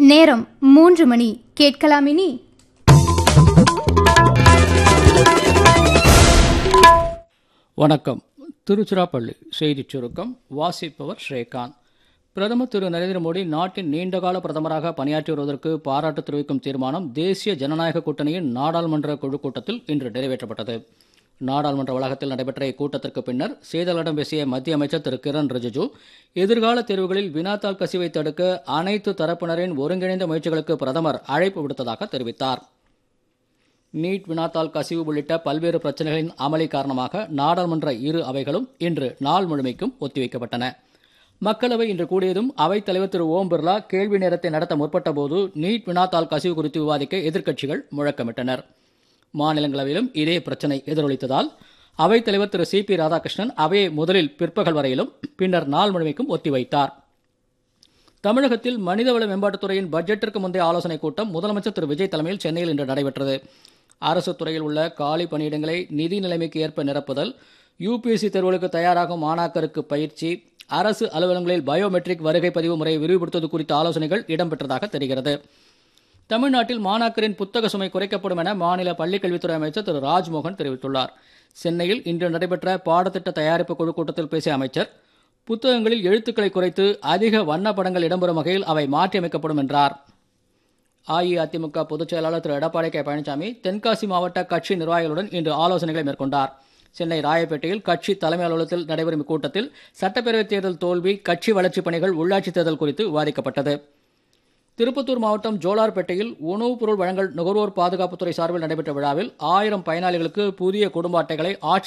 நேரம் மூன்று மணி கேட்கலாம் இனி வணக்கம் திருச்சிராப்பள்ளி செய்திச் சுருக்கம் வாசிப்பவர் ஸ்ரீகாந்த் பிரதமர் திரு நரேந்திர மோடி நாட்டின் நீண்டகால பிரதமராக பணியாற்றி வருவதற்கு பாராட்டு தெரிவிக்கும் தீர்மானம் தேசிய ஜனநாயக கூட்டணியின் நாடாளுமன்ற குழு கூட்டத்தில் இன்று நிறைவேற்றப்பட்டது நாடாளுமன்ற வளாகத்தில் நடைபெற்ற இக்கூட்டத்திற்கு பின்னர் செய்தியாளர்களிடம் பேசிய மத்திய அமைச்சர் திரு கிரண் ரிஜிஜு எதிர்கால தேர்வுகளில் வினாத்தாள் கசிவை தடுக்க அனைத்து தரப்பினரின் ஒருங்கிணைந்த முயற்சிகளுக்கு பிரதமர் அழைப்பு விடுத்ததாக தெரிவித்தார் நீட் வினாத்தாள் கசிவு உள்ளிட்ட பல்வேறு பிரச்சனைகளின் அமளி காரணமாக நாடாளுமன்ற இரு அவைகளும் இன்று நாள் முழுமைக்கும் ஒத்திவைக்கப்பட்டன மக்களவை இன்று கூடியதும் அவைத் தலைவர் திரு ஓம் பிர்லா கேள்வி நேரத்தை நடத்த முற்பட்டபோது நீட் வினாத்தாள் கசிவு குறித்து விவாதிக்க எதிர்க்கட்சிகள் முழக்கமிட்டனர் மாநிலங்களவையிலும் இதே பிரச்சனை எதிரொலித்ததால் அவைத் தலைவர் திரு சி பி ராதாகிருஷ்ணன் அவையை முதலில் பிற்பகல் வரையிலும் பின்னர் நாள் முழுமைக்கும் ஒத்திவைத்தார் தமிழகத்தில் மனிதவள மேம்பாட்டுத்துறையின் பட்ஜெட்டிற்கு முந்தைய ஆலோசனைக் கூட்டம் முதலமைச்சர் திரு விஜய் தலைமையில் சென்னையில் இன்று நடைபெற்றது அரசு துறையில் உள்ள காலி பணியிடங்களை நிதி நிலைமைக்கு ஏற்ப நிரப்புதல் யுபிஎஸ்சி தேர்வுகளுக்கு தயாராகும் மாணாக்கருக்கு பயிற்சி அரசு அலுவலகங்களில் பயோமெட்ரிக் வருகை பதிவு முறையை விரிவுபடுத்துவது குறித்த ஆலோசனைகள் இடம்பெற்றதாக தெரிகிறது தமிழ்நாட்டில் மாணாக்கரின் புத்தக சுமை குறைக்கப்படும் என மாநில பள்ளிக்கல்வித்துறை அமைச்சர் திரு ராஜ்மோகன் தெரிவித்துள்ளார் சென்னையில் இன்று நடைபெற்ற பாடத்திட்ட தயாரிப்பு குழு கூட்டத்தில் பேசிய அமைச்சர் புத்தகங்களில் எழுத்துக்களை குறைத்து அதிக வண்ண படங்கள் இடம்பெறும் வகையில் அவை மாற்றியமைக்கப்படும் என்றார் அஇஅதிமுக பொதுச் செயலாளர் திரு எடப்பாடி கே பழனிசாமி தென்காசி மாவட்ட கட்சி நிர்வாகிகளுடன் இன்று ஆலோசனைகளை மேற்கொண்டார் சென்னை ராயப்பேட்டையில் கட்சி தலைமை அலுவலகத்தில் நடைபெறும் இக்கூட்டத்தில் சட்டப்பேரவைத் தேர்தல் தோல்வி கட்சி வளர்ச்சிப் பணிகள் உள்ளாட்சித் தேர்தல் குறித்து விவாதிக்கப்பட்டது திருப்பத்தூர் மாவட்டம் ஜோலார்பேட்டையில் உணவுப் பொருள் வழங்கல் நுகர்வோர் பாதுகாப்புத்துறை சார்பில் நடைபெற்ற விழாவில் ஆயிரம் பயனாளிகளுக்கு புதிய குடும்ப அட்டைகளை ஆட்சி